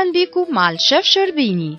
أهلا بيكم مع الشيف شربيني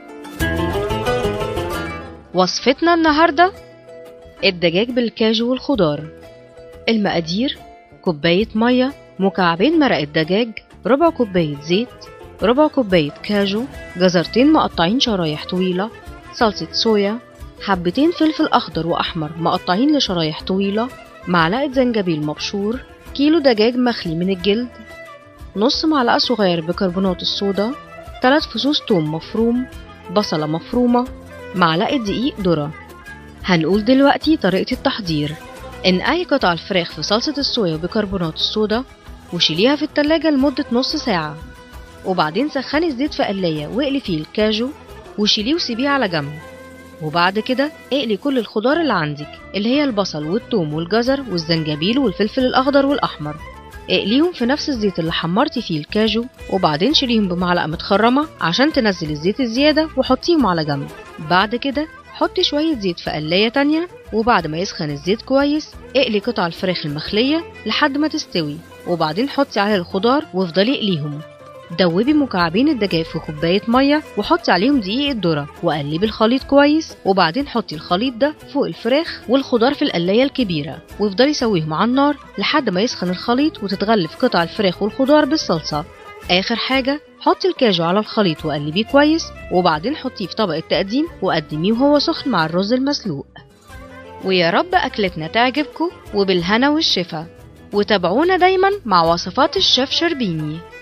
وصفتنا النهاردة الدجاج بالكاجو والخضار المقادير كوباية مية مكعبين مرق الدجاج ربع كوباية زيت ربع كوباية كاجو جزرتين مقطعين شرايح طويلة صلصة صويا حبتين فلفل أخضر وأحمر مقطعين لشرايح طويلة معلقة زنجبيل مبشور كيلو دجاج مخلي من الجلد نص معلقة صغير بيكربونات الصودا تلات فصوص توم مفروم بصلة مفرومة معلقة دقيق ذرة هنقول دلوقتي طريقة التحضير انقعي قطع الفراخ في صلصة الصويا وبيكربونات الصودا وشيليها في التلاجة لمدة نص ساعة وبعدين سخني الزيت في قلاية واقلي فيه الكاجو وشيليه وسيبيه على جنب وبعد كده اقلي كل الخضار اللي عندك اللي هي البصل والثوم والجزر والزنجبيل والفلفل الأخضر والأحمر اقليهم في نفس الزيت اللي حمرتي فيه الكاجو وبعدين شيليهم بمعلقة متخرمة عشان تنزل الزيت الزيادة وحطيهم على جنب بعد كده حطي شوية زيت في قلاية تانية وبعد ما يسخن الزيت كويس اقلي قطع الفراخ المخلية لحد ما تستوي وبعدين حطي عليها الخضار وافضلي اقليهم دوبي مكعبين الدجاج في كوباية مية وحطي عليهم دقيق الذرة وقلبي الخليط كويس وبعدين حطي الخليط ده فوق الفراخ والخضار في القلاية الكبيرة وافضلي سويهم على النار لحد ما يسخن الخليط وتتغلف قطع الفراخ والخضار بالصلصة آخر حاجة حطي الكاجو على الخليط وقلبيه كويس وبعدين حطيه في طبق التقديم وقدميه وهو سخن مع الرز المسلوق ويا رب أكلتنا تعجبكم وبالهنا والشفا وتابعونا دايما مع وصفات الشيف شربيني